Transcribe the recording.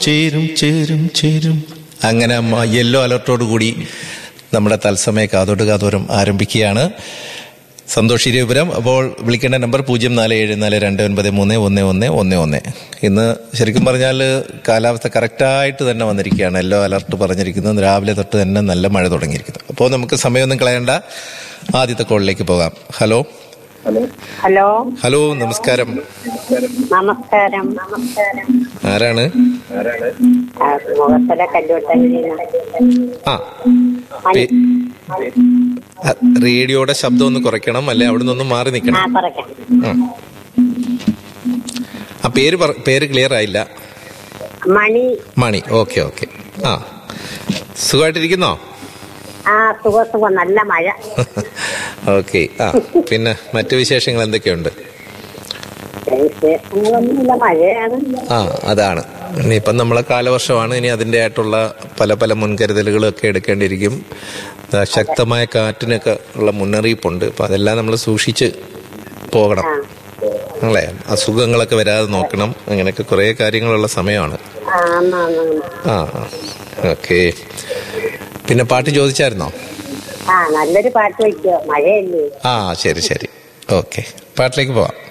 ചേരും ചേരും ചേരും അങ്ങനെ യെല്ലോ അലർട്ടോട് കൂടി നമ്മുടെ തത്സമയ കാതോട് കാതോരം ആരംഭിക്കുകയാണ് സന്തോഷ് ഇരവിപുരം അപ്പോൾ വിളിക്കേണ്ട നമ്പർ പൂജ്യം നാല് ഏഴ് നാല് രണ്ട് ഒൻപത് മൂന്ന് ഒന്ന് ഒന്ന് ഒന്ന് ഒന്ന് ഇന്ന് ശരിക്കും പറഞ്ഞാൽ കാലാവസ്ഥ കറക്റ്റായിട്ട് തന്നെ വന്നിരിക്കുകയാണ് യെല്ലോ അലർട്ട് പറഞ്ഞിരിക്കുന്നത് രാവിലെ തൊട്ട് തന്നെ നല്ല മഴ തുടങ്ങിയിരിക്കുന്നു അപ്പോൾ നമുക്ക് സമയമൊന്നും കളയണ്ട ആദ്യത്തെ കോളിലേക്ക് പോകാം ഹലോ ഹലോ ഹലോ നമസ്കാരം നമസ്കാരം നമസ്കാരം ആരാണ് ആ, മുഖത്തല കല്ലുവട്ടലിൽ നിന്ന് ആ പേ- ആ, റേഡിയോയുടെ ശബ്ദം ഒന്ന് കുറയ്ക്കണം അല്ലെ അവിടെ നിന്നൊന്ന് മാറി ആ നിൽക്കണം പറയാം ഉം. ആ പേര് പറ- പേര് ക്ലിയർ ആയില്ല മണി മണി ഓക്കെ ഓക്കെ ആ സുഖമായിട്ടിരിക്കുന്നോ ആ സുഖം സുഖം നല്ല മഴ ഓക്കെ ആ പിന്നെ മറ്റു വിശേഷങ്ങൾ എന്തൊക്കെയുണ്ട് വിശേഷങ്ങളൊന്നുമില്ല മഴയാണ് ആ അതാണ് ഇനിയിപ്പം നമ്മളെ കാലവർഷമാണ് ഇനി അതിൻ്റെ ആയിട്ടുള്ള പല പല മുൻകരുതലുകളൊക്കെ എടുക്കേണ്ടിയിരിക്കും ദാ ശക്തമായ കാറ്റിനൊക്കെ ഉള്ള മുന്നറിയിപ്പുണ്ട് അപ്പം അതെല്ലാം നമ്മൾ സൂക്ഷിച്ച് പോകണം അല്ലേ അസുഖങ്ങളൊക്കെ വരാതെ നോക്കണം അങ്ങനെയൊക്കെ കുറേ കാര്യങ്ങളുള്ള സമയമാണ് ആ ആന്ന് ആന്ന് ആന്ന്. ആ ഓക്കെ പിന്നെ പാട്ട് ചോദിച്ചായിരുന്നോ ആ നല്ലൊരു പാട്ട് വയ്ക്കോ മഴയല്ലേ ആ ശരി ശരി ഓക്കെ പാട്ടിലേക്ക് പോവാം